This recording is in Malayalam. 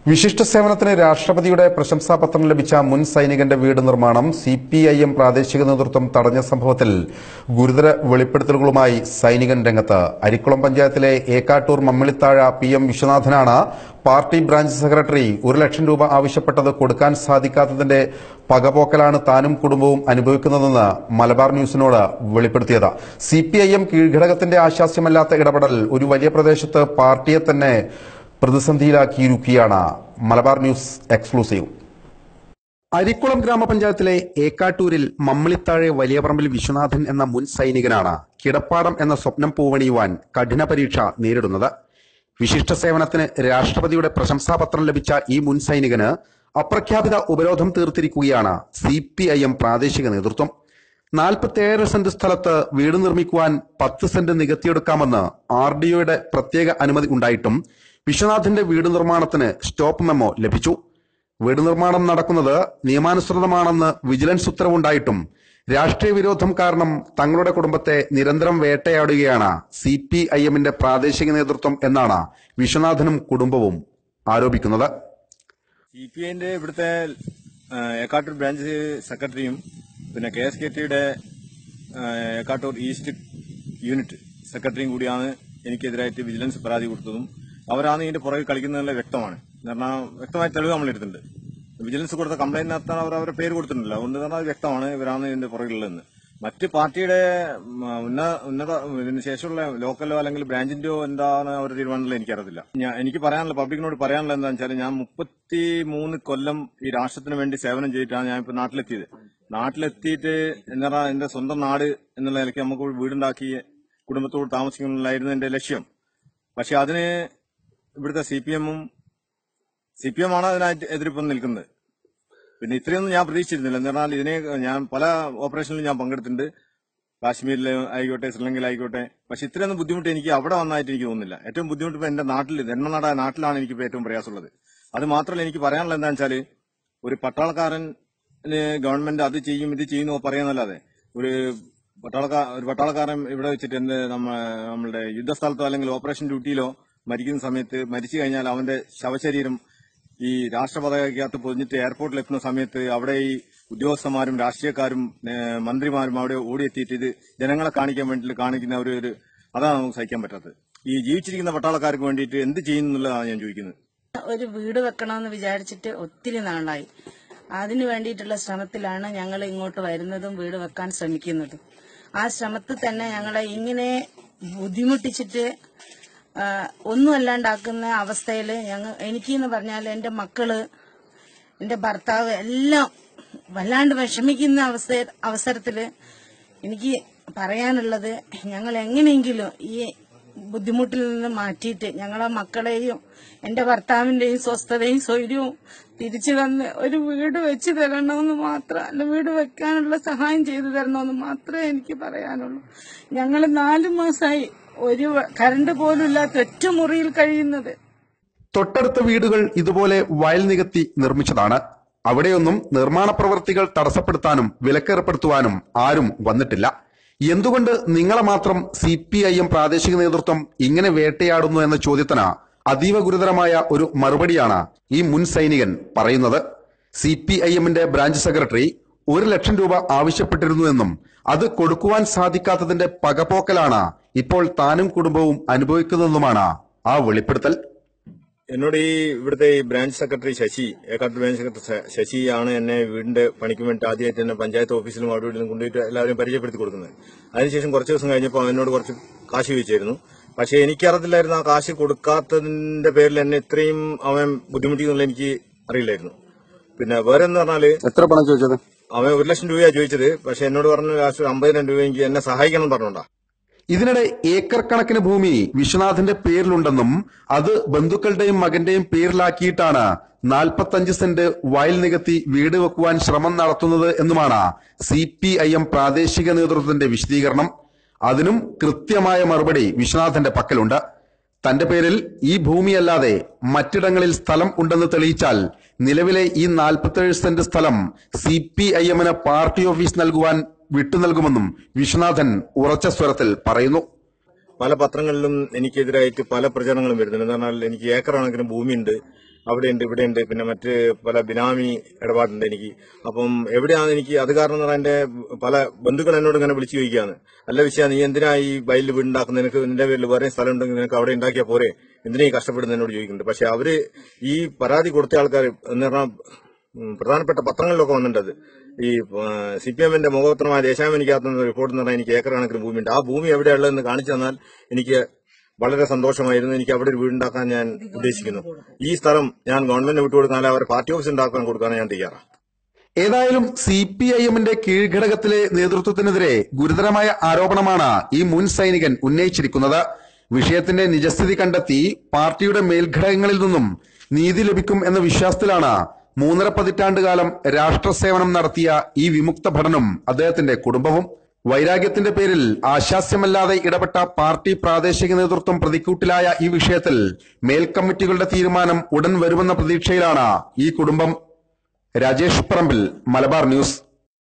വിശിഷ്ട സേവനത്തിന് രാഷ്ട്രപതിയുടെ പ്രശംസാപത്രം ലഭിച്ച മുൻ സൈനികന്റെ വീട് നിർമ്മാണം സി പി ഐ എം പ്രാദേശിക നേതൃത്വം തടഞ്ഞ സംഭവത്തിൽ ഗുരുതര വെളിപ്പെടുത്തലുകളുമായി സൈനികൻ രംഗത്ത് അരിക്കുളം പഞ്ചായത്തിലെ ഏക്കാട്ടൂർ മമ്മിളിത്താഴ പി എം വിശ്വനാഥനാണ് പാർട്ടി ബ്രാഞ്ച് സെക്രട്ടറി ഒരു ലക്ഷം രൂപ ആവശ്യപ്പെട്ടത് കൊടുക്കാൻ സാധിക്കാത്തതിന്റെ പകപോക്കലാണ് താനും കുടുംബവും അനുഭവിക്കുന്നതെന്ന് മലബാർ ന്യൂസിനോട് വെളിപ്പെടുത്തിയത് സി പി ഐ എം കീഴ്ഘടകത്തിന്റെ ആശാസ്യമല്ലാത്ത ഇടപെടൽ ഒരു വലിയ പ്രദേശത്ത് പാർട്ടിയെ തന്നെ പ്രതിസന്ധിയിലാക്കിയിരിക്കുകയാണ് മലബാർ ന്യൂസ് എക്സ്ക്ലൂസീവ് അരിക്കുളം ഗ്രാമപഞ്ചായത്തിലെ ഏക്കാട്ടൂരിൽ മമ്മിളിത്താഴെ വലിയപറമ്പിൽ വിശ്വനാഥൻ എന്ന മുൻ സൈനികനാണ് കിടപ്പാടം എന്ന സ്വപ്നം പൂവണിയുവാൻ കഠിന പരീക്ഷ നേരിടുന്നത് വിശിഷ്ട സേവനത്തിന് രാഷ്ട്രപതിയുടെ പ്രശംസാപത്രം ലഭിച്ച ഈ മുൻ സൈനികന് അപ്രഖ്യാപിത ഉപരോധം തീർത്തിരിക്കുകയാണ് സി പി ഐ എം പ്രാദേശിക നേതൃത്വം നാൽപ്പത്തിയേഴ് സെന്റ് സ്ഥലത്ത് വീട് നിർമ്മിക്കുവാൻ പത്ത് സെന്റ് നികത്തിയെടുക്കാമെന്ന് ആർ ഡി ഒയുടെ പ്രത്യേക അനുമതി ഉണ്ടായിട്ടും വിശ്വനാഥിന്റെ വീട് നിർമ്മാണത്തിന് സ്റ്റോപ്പ് മെമ്മോ ലഭിച്ചു വീട് നിർമ്മാണം നടക്കുന്നത് നിയമാനുസൃതമാണെന്ന് വിജിലൻസ് ഉത്തരവുണ്ടായിട്ടും രാഷ്ട്രീയ വിരോധം കാരണം തങ്ങളുടെ കുടുംബത്തെ നിരന്തരം വേട്ടയാടുകയാണ് സി പി ഐ എമ്മിന്റെ പ്രാദേശിക നേതൃത്വം എന്നാണ് വിശ്വനാഥനും കുടുംബവും ആരോപിക്കുന്നത് സി പി ഐന്റെ ഇവിടുത്തെ ആ, ഏക്കാട്ടൂർ ബ്രാഞ്ച് സെക്രട്ടറിയും പിന്നെ കെ എസ് കെ ടിയുടെ ഏക്കാട്ടൂർ ഈസ്റ്റ് യൂണിറ്റ് സെക്രട്ടറിയും കൂടിയാണ് എനിക്കെതിരായിട്ട് വിജിലൻസ് പരാതി കൊടുത്തതും അവരാണ് ഇതിന്റെ പുറകിൽ കളിക്കുന്നതെല്ലാം വ്യക്തമാണ് കാരണം വ്യക്തമായ തെളിവ് നമ്മളെടുത്തിട്ടുണ്ട് വിജിലൻസ് കൊടുത്ത കംപ്ലൈന്റിനകത്താണ് അവർ അവരുടെ പേര് കൊടുത്തിട്ടില്ല അതുകൊണ്ട് തന്നെ അത് വ്യക്തമാണ് ഇവരാണ് ഇതിന്റെ പുറകിലുള്ളതെന്ന് മറ്റ് പാർട്ടിയുടെ ഉം, ഉന്ന ഉന്നത ഇതിന് ശേഷമുള്ള ലോക്കലോ അല്ലെങ്കിൽ ബ്രാഞ്ചിന്റെയോ എന്താണ് അവരുടെ തീരുമാനമുള്ളത് എനിക്കറിയത്തില്ല ഞാൻ എനിക്ക് പറയാനുള്ള പബ്ലിക്കിനോട് പറയാനുള്ള എന്താണെന്ന് വെച്ചാൽ ഞാൻ മുപ്പത്തി മൂന്ന് കൊല്ലം ഈ രാഷ്ട്രത്തിന് വേണ്ടി സേവനം ചെയ്തിട്ടാണ് ഞാൻ ഇപ്പൊ നാട്ടിലെത്തിയത് നാട്ടിലെത്തിയിട്ട് എന്താ പറയുക എന്റെ സ്വന്തം നാട് എന്നുള്ള നിലയ്ക്ക് നമുക്ക് ഒരു വീടുണ്ടാക്കി കുടുംബത്തോട് താമസിക്കണമെന്നായിരുന്നു എന്റെ ലക്ഷ്യം പക്ഷെ അതിന് ഇവിടുത്തെ സി പി എമ്മും സി പി എം ആണ് അതിനായിട്ട് എതിരിപ്പം നിൽക്കുന്നത് പിന്നെ ഇത്രയൊന്നും ഞാൻ പ്രതീക്ഷിച്ചിരുന്നില്ല എന്ന് പറഞ്ഞാൽ ഇതിനെ ഞാൻ പല ഓപ്പറേഷനിലും ഞാൻ പങ്കെടുത്തിട്ടുണ്ട് കാശ്മീരിൽ ആയിക്കോട്ടെ ശ്രീലങ്കയിലായിക്കോട്ടെ പക്ഷെ ഇത്രയൊന്നും ബുദ്ധിമുട്ട് എനിക്ക് അവിടെ വന്നായിട്ട് എനിക്ക് തോന്നുന്നില്ല ഏറ്റവും ബുദ്ധിമുട്ട് ഇപ്പൊ എന്റെ നാട്ടിൽ ജന്മനാടായ നാട്ടിലാണ് എനിക്ക് ഏറ്റവും പ്രയാസമുള്ളത് അത് മാത്രമല്ല എനിക്ക് പറയാനുള്ളത് എന്താണെന്ന് വെച്ചാല് ഒരു പട്ടാളക്കാരൻ ഗവൺമെന്റ് അത് ചെയ്യും ഇത് ചെയ്യും എന്ന് പറയാന്നല്ലാതെ ഒരു പട്ടാളക്കാർ ഒരു പട്ടാളക്കാരൻ ഇവിടെ വെച്ചിട്ട് എന്ത് നമ്മ നമ്മളുടെ യുദ്ധസ്ഥലത്തോ അല്ലെങ്കിൽ ഓപ്പറേഷൻ ഡ്യൂട്ടിയിലോ മരിക്കുന്ന സമയത്ത് മരിച്ചു കഴിഞ്ഞാൽ അവന്റെ ശവശരീരം ഈ രാഷ്ട്രപതാകത്ത് പൊതിഞ്ഞിട്ട് എയർപോർട്ടിൽ എത്തുന്ന സമയത്ത് അവിടെ ഈ ഉദ്യോഗസ്ഥന്മാരും രാഷ്ട്രീയക്കാരും ഏഹ്, മന്ത്രിമാരും അവിടെ ഓടിയെത്തിയിട്ട് ഇത് ജനങ്ങളെ കാണിക്കാൻ വേണ്ടി കാണിക്കുന്ന ഒരു ഒരു അതാണ് നമുക്ക് സഹിക്കാൻ പറ്റാത്തത് ഈ ജീവിച്ചിരിക്കുന്ന പട്ടാളക്കാർക്ക് വേണ്ടിയിട്ട് എന്ത് ചെയ്യുന്നു എന്നുള്ളതാണ് ഞാൻ ചോദിക്കുന്നത് ഒരു വീട് വെക്കണമെന്ന് വിചാരിച്ചിട്ട് ഒത്തിരി നാളായി അതിനു വേണ്ടിയിട്ടുള്ള ശ്രമത്തിലാണ് ഞങ്ങൾ ഇങ്ങോട്ട് വരുന്നതും വീട് വെക്കാൻ ശ്രമിക്കുന്നതും ആ ശ്രമത്തിൽ തന്നെ ഞങ്ങളെ ഇങ്ങനെ ബുദ്ധിമുട്ടിച്ചിട്ട് ആ, ഒന്നും അല്ലാണ്ടാക്കുന്ന അവസ്ഥയിൽ ഞങ്ങൾ എനിക്കെന്ന് പറഞ്ഞാൽ എന്റെ മക്കള് എന്റെ ഭർത്താവ് എല്ലാം വല്ലാണ്ട് വിഷമിക്കുന്ന അവസ്ഥ അവസരത്തില് എനിക്ക് പറയാനുള്ളത് ഞങ്ങൾ എങ്ങനെയെങ്കിലും ഈ ബുദ്ധിമുട്ടിൽ നിന്ന് മാറ്റിയിട്ട് ഞങ്ങളെ മക്കളെയും എന്റെ ഭർത്താവിന്റെയും സ്വസ്ഥതയും സ്വൈര്യവും തിരിച്ചു തന്ന് ഒരു വീട് വെച്ച് തരണമെന്ന് മാത്രം അല്ല വീട് വെക്കാനുള്ള സഹായം ചെയ്തു തരണമെന്ന് മാത്രമേ എനിക്ക് പറയാനുള്ളൂ ഞങ്ങൾ നാലു മാസമായി ഒരു വ- കറണ്ട് പോലും ഇല്ലാത്ത ഒറ്റ മുറിയിൽ കഴിയുന്നത് തൊട്ടടുത്ത വീടുകൾ ഇതുപോലെ വയൽ നികത്തി നിർമ്മിച്ചതാണ് അവിടെയൊന്നും നിർമ്മാണ പ്രവൃത്തികൾ തടസ്സപ്പെടുത്താനും വിലക്കേർപ്പെടുത്തുവാനും ആരും വന്നിട്ടില്ല എന്തുകൊണ്ട് നിങ്ങളെ മാത്രം സി പി ഐ എം പ്രാദേശിക നേതൃത്വം ഇങ്ങനെ വേട്ടയാടുന്നു എന്ന ചോദ്യത്തിന് അതീവ ഗുരുതരമായ ഒരു മറുപടിയാണ് ഈ മുൻ സൈനികൻ പറയുന്നത് സി പി ഐ എമ്മിന്റെ ബ്രാഞ്ച് സെക്രട്ടറി ഒരു ലക്ഷം രൂപ ആവശ്യപ്പെട്ടിരുന്നുവെന്നും അത് കൊടുക്കുവാൻ സാധിക്കാത്തതിന്റെ പകപോക്കലാണ് ഇപ്പോൾ താനും കുടുംബവും അനുഭവിക്കുന്നതെന്നുമാണ് ആ വെളിപ്പെടുത്തൽ എന്നോട് ഈ ഇവിടുത്തെ ഈ branch secretary Sasi Ekkatt branch secretary ശ- ശശിയാണ് എന്നെ വീടിന്റെ പണിക്ക് വേണ്ടി ആദ്യമായിട്ട് എന്നെ പഞ്ചായത്ത് ഓഫീസിലും അവിടെ ഇവിടെ കൊണ്ടുപോയിട്ട് എല്ലാവരും പരിചയപ്പെടുത്തി കൊടുക്കുന്നത് അതിനുശേഷം കുറച്ച് ദിവസം കഴിഞ്ഞപ്പോൾ എന്നോട് കുറച്ച് കാശ് ചോദിച്ചായിരുന്നു പക്ഷെ എനിക്കറിയത്തില്ലായിരുന്നു ആ കാശ് കൊടുക്കാത്തതിന്റെ പേരിൽ എന്നെ ഇത്രയും അവൻ ബുദ്ധിമുട്ടിയെന്നുള്ള എനിക്ക് അറിയില്ലായിരുന്നു പിന്നെ വേറെ എന്ന് പറഞ്ഞാല് എത്ര പണം ചോദിച്ചത് അവൻ ഒരു ലക്ഷം രൂപയാണ് ചോദിച്ചത് പക്ഷെ എന്നോട് പറഞ്ഞ കാശ് ഒരു അമ്പതിനായിരം രൂപ എനിക്ക് എന്നെ സഹായിക്കണം എന്ന് പറഞ്ഞോണ്ടാ ഇതിനിടെ ഏക്കർ കണക്കിന് ഭൂമി വിശ്വനാഥിന്റെ പേരിലുണ്ടെന്നും അത് ബന്ധുക്കളുടെയും മകന്റെയും പേരിലാക്കിയിട്ടാണ് നാൽപ്പത്തഞ്ച് സെന്റ് വയൽ നികത്തി വീട് വെക്കുവാൻ ശ്രമം നടത്തുന്നത് എന്നുമാണ് സി പി ഐ എം പ്രാദേശിക നേതൃത്വത്തിന്റെ വിശദീകരണം അതിനും കൃത്യമായ മറുപടി വിശ്വനാഥന്റെ പക്കലുണ്ട് തന്റെ പേരിൽ ഈ ഭൂമിയല്ലാതെ മറ്റിടങ്ങളിൽ സ്ഥലം ഉണ്ടെന്ന് തെളിയിച്ചാൽ നിലവിലെ ഈ നാൽപ്പത്തേഴ് സെന്റ് സ്ഥലം സി പി ഐ എമ്മിന് പാർട്ടി ഓഫീസ് നൽകുവാൻ വിട്ടു നൽകുമെന്നും വിശ്വനാഥൻ ഉറച്ച സ്വരത്തിൽ പറയുന്നു പല പത്രങ്ങളിലും എനിക്കെതിരായിട്ട് പല പ്രചരണങ്ങളും വരുന്നുണ്ട് എന്ന് പറഞ്ഞാൽ എനിക്ക് ഏക്കർ കണക്കിന് ഭൂമിയുണ്ട് അവിടെയുണ്ട് ഇവിടെയുണ്ട് പിന്നെ മറ്റ് പല ബിനാമി ഇടപാടുണ്ട് എനിക്ക് അപ്പം എവിടെയാണ് എനിക്ക് അത് കാരണം എന്ന് പറഞ്ഞാൽ എന്റെ പല ബന്ധുക്കൾ എന്നോട് ഇങ്ങനെ വിളിച്ചു ചോദിക്കുകയാണ് അല്ല വിഷയ നീ എന്തിനാ ഈ വയലിൽ വീടുണ്ടാക്കുന്ന നിനക്ക് നിന്റെ പേരിൽ വേറെ സ്ഥലം ഉണ്ടെങ്കിൽ നിനക്ക് അവിടെ ഉണ്ടാക്കിയാൽ പോരെ എന്തിനാ ഈ കഷ്ടപ്പെടുന്നത് എന്നോട് ചോദിക്കുന്നുണ്ട് പക്ഷെ അവര് ഈ പരാതി കൊടുത്ത ആൾക്കാർ എന്ന് പറഞ്ഞാൽ ഉം, പ്രധാനപ്പെട്ട പത്രങ്ങളിലൊക്കെ വന്നിട്ടത് ഈ സി പി എമ്മിന്റെ മുഖപത്രമായ ദേശാമെനിക്കകത്ത് റിപ്പോർട്ട് എന്ന് പറഞ്ഞാൽ എനിക്ക് ഏക്കർ കണക്കിന് ഭൂമിയുണ്ട് ആ ഭൂമി എവിടെയുള്ളതെന്ന് കാണിച്ചു തന്നാൽ എനിക്ക് വളരെ സന്തോഷമായിരുന്നു എനിക്ക് അവിടെ ഒരു വീടുണ്ടാക്കാൻ ഞാൻ ഉദ്ദേശിക്കുന്നു ഈ സ്ഥലം ഞാൻ ഗവൺമെന്റിന് വിട്ടുകൊടുക്കാൻ അവരെ പാർട്ടി ഓഫീസ് ഉണ്ടാക്കാൻ കൊടുക്കാൻ ഞാൻ തയ്യാറാണ് ഏതായാലും സി പി ഐ എമ്മിന്റെ കീഴ്ഘടകത്തിലെ നേതൃത്വത്തിനെതിരെ ഗുരുതരമായ ആരോപണമാണ് ഈ മുൻ സൈനികൻ ഉന്നയിച്ചിരിക്കുന്നത് വിഷയത്തിന്റെ നിജസ്ഥിതി കണ്ടെത്തി പാർട്ടിയുടെ മേൽഘടകങ്ങളിൽ നിന്നും നീതി ലഭിക്കും എന്ന വിശ്വാസത്തിലാണ് മൂന്നര പതിറ്റാണ്ട് കാലം രാഷ്ട്രസേവനം നടത്തിയ ഈ വിമുക്ത ഭടനും അദ്ദേഹത്തിന്റെ കുടുംബവും വൈരാഗ്യത്തിന്റെ പേരിൽ ആശാസ്യമല്ലാതെ ഇടപെട്ട പാർട്ടി പ്രാദേശിക നേതൃത്വം പ്രതിക്കൂട്ടിലായ ഈ വിഷയത്തിൽ മേൽക്കമ്മിറ്റികളുടെ തീരുമാനം ഉടൻ വരുമെന്ന പ്രതീക്ഷയിലാണ് ഈ കുടുംബം രാജേഷ് പറമ്പിൽ മലബാർ ന്യൂസ്